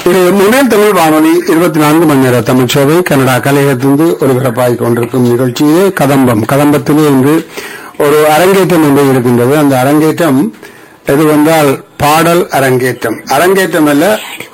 இது முதல் தமிழ் வானொலி இருபத்தி நான்கு மணி நேர தமிழ் சேவை கனடா கலையகத்திலிருந்து ஒலிபரப்பாகிக் கொண்டிருக்கும் நிகழ்ச்சியே கதம்பம் கதம்பத்திலே இன்று ஒரு அரங்கேற்றம் ஒன்று இருக்கின்றது அந்த அரங்கேற்றம் எது வந்தால் பாடல் அரங்கேற்றம் அரங்கேற்றம் அல்ல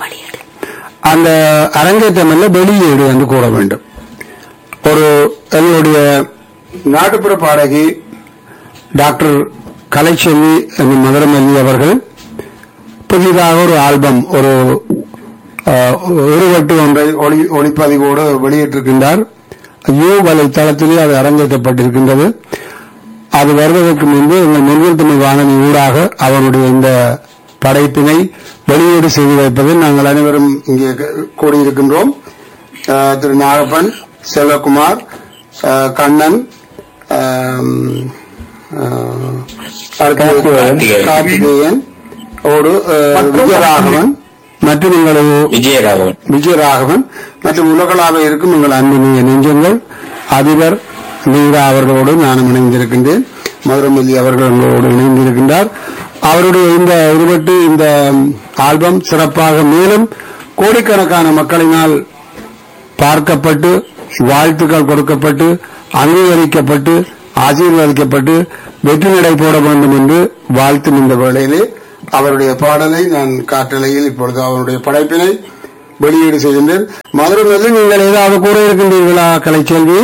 அந்த அரங்கேற்றம் அல்ல வெளியீடு என்று கூற வேண்டும் ஒரு எங்களுடைய நாட்டுப்புற பாடகி டாக்டர் கலைச்செல்வி என்னும் மதுரமல்லி அவர்கள் புதிதாக ஒரு ஆல்பம் ஒரு அஹ், ஒருவட்டு ஒன்றை ஒளி ஒளிப்பதிவோடு வெளியிட்டிருக்கின்றார் யூ வலைத்தளத்திலே அது அரங்கேற்றப்பட்டிருக்கின்றது அது வருவதற்கு முன்பு எங்கள் முன்னில் தமிழ் வானொலி ஊடாக அவருடைய இந்த படைப்பினை வெளியீடு செய்து வைப்பதில் நாங்கள் அனைவரும் இங்கே க- கூடியிருக்கின்றோம் அஹ், திரு நாகப்பன் செல்வகுமார் அஹ், கண்ணன் ஆம், அஹ், அடுத்து கார்த்திகேயன். கார்த்திகேயன் ஓடு அஹ், விஜயராகவன் மற்றும் எங்களது விஜயராகவன் விஜயராகவன் மற்றும் உலகளாக இருக்கும் எங்கள் அன்பினிய நெஞ்சங்கள் அதிபர் மீரா அவர்களோடு நானும் இணைந்திருக்கின்றேன் மதுரமல்லி அவர்கள் எங்களோடு இணைந்திருக்கின்றார் அவருடைய இந்த இருபட்டு இந்த ஆல்பம் சிறப்பாக மேலும் கோடிக்கணக்கான மக்களினால் பார்க்கப்பட்டு வாழ்த்துக்கள் கொடுக்கப்பட்டு அங்கீகரிக்கப்பட்டு ஆசீர்வதிக்கப்பட்டு வெற்றி நடை போட வேண்டும் என்று வாழ்த்தும் இந்த வேளையிலே அவருடைய பாடலை நான் காற்றலையில் இப்பொழுது அவருடைய படைப்பினை வெளியீடு செய்கின்றேன் மதுரை நீங்கள் ஏதாவது கூற இருக்கின்றீர்களா கலைச்செல்வி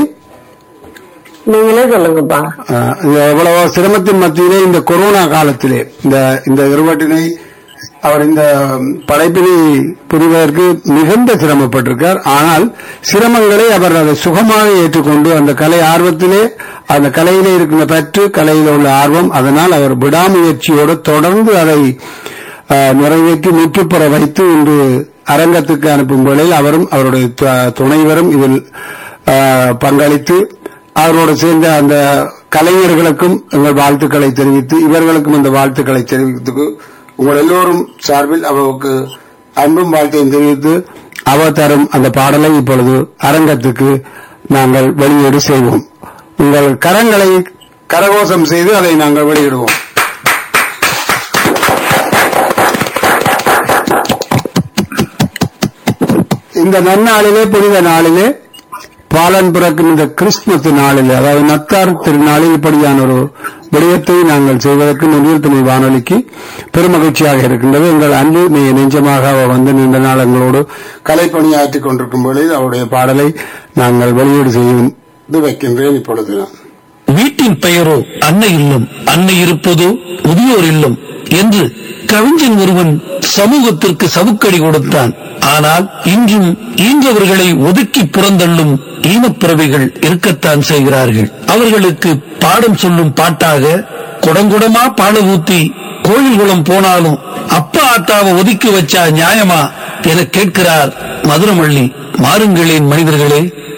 நீங்களே சொல்லுங்கப்பா ஆஹ், இந்த எவ்வளவோ சிரமத்தின் மத்தியிலே இந்த கொரோனா காலத்திலே இந்த இந்த இருவட்டினை அவர் இந்த படைப்பினை புரிவதற்கு மிகுந்த சிரமப்பட்டிருக்கார் ஆனால் சிரமங்களை அவர் அதை சுகமாக ஏற்றுக்கொண்டு அந்த கலை ஆர்வத்திலே அந்த கலையிலே இருக்கின்ற பற்று கலையில் உள்ள ஆர்வம் அதனால் அவர் விடாமுயற்சியோடு தொடர்ந்து அதை ஆஹ், நிறைவேற்றி முற்றுப்பெற வைத்து இன்று அரங்கத்துக்கு அனுப்பும் வேளையில் அவரும் அவருடைய து- துணைவரும் இதில் ஆஹ், பங்களித்து அவரோடு சேர்ந்த அந்த கலைஞர்களுக்கும் எங்கள் வாழ்த்துக்களை தெரிவித்து இவர்களுக்கும் இந்த வாழ்த்துக்களை தெரிவித்து உங்கள் எல்லோரும் சார்பில் அவருக்கு அன்பும் வாழ்த்தையும் தெரிவித்து அவர் தரும் அந்த பாடலை இப்பொழுது அரங்கத்துக்கு நாங்கள் வெளியீடு செய்வோம் உங்கள் கரங்களை கரகோஷம் செய்து அதை நாங்கள் வெளியிடுவோம் இந்த நன்னாளிலே புனித நாளிலே பாலன் பிறக்கும் இந்த கிறிஸ்துமஸ் நாளிலே அதாவது நத்தார் திருநாளில் இப்படியான ஒரு விடயத்தை நாங்கள் செய்வதற்கு நெறியல் துணை வானொலிக்கு பெருமகிழ்ச்சியாக இருக்கின்றது எங்கள் அன்பு நெ- நெஞ்சமாக அவர் வந்து நீண்ட நாள் எங்களோடு கலைப்பணியாற்றிக் கொண்டிருக்கும் பொழுது அவருடைய பாடலை நாங்கள் வெளியீடு செய்து வைக்கின்றேன் இப்பொழுது நான். வீட்டின் பெயரோ அன்னை இல்லம் அன்னை இருப்பதோ முதியோர் இல்லம் என்று கவிஞன் ஒருவன் சமூகத்திற்கு சவுக்கடி கொடுத்தான் ஆனால் இன்றும் ஈன்றவர்களை ஒதுக்கி புறந்தள்ளும் ஈனப்பிறவைகள் இருக்கத்தான் செய்கிறார்கள் அவர்களுக்கு பாடம் சொல்லும் பாட்டாக குடங்குடமா பால ஊத்தி கோயில் குளம் போனாலும் அப்பா ஆத்தாவை ஒதுக்கி வச்சா நியாயமா என கேட்கிறார் மதுரமள்ளி மாறுங்களேன் மனிதர்களே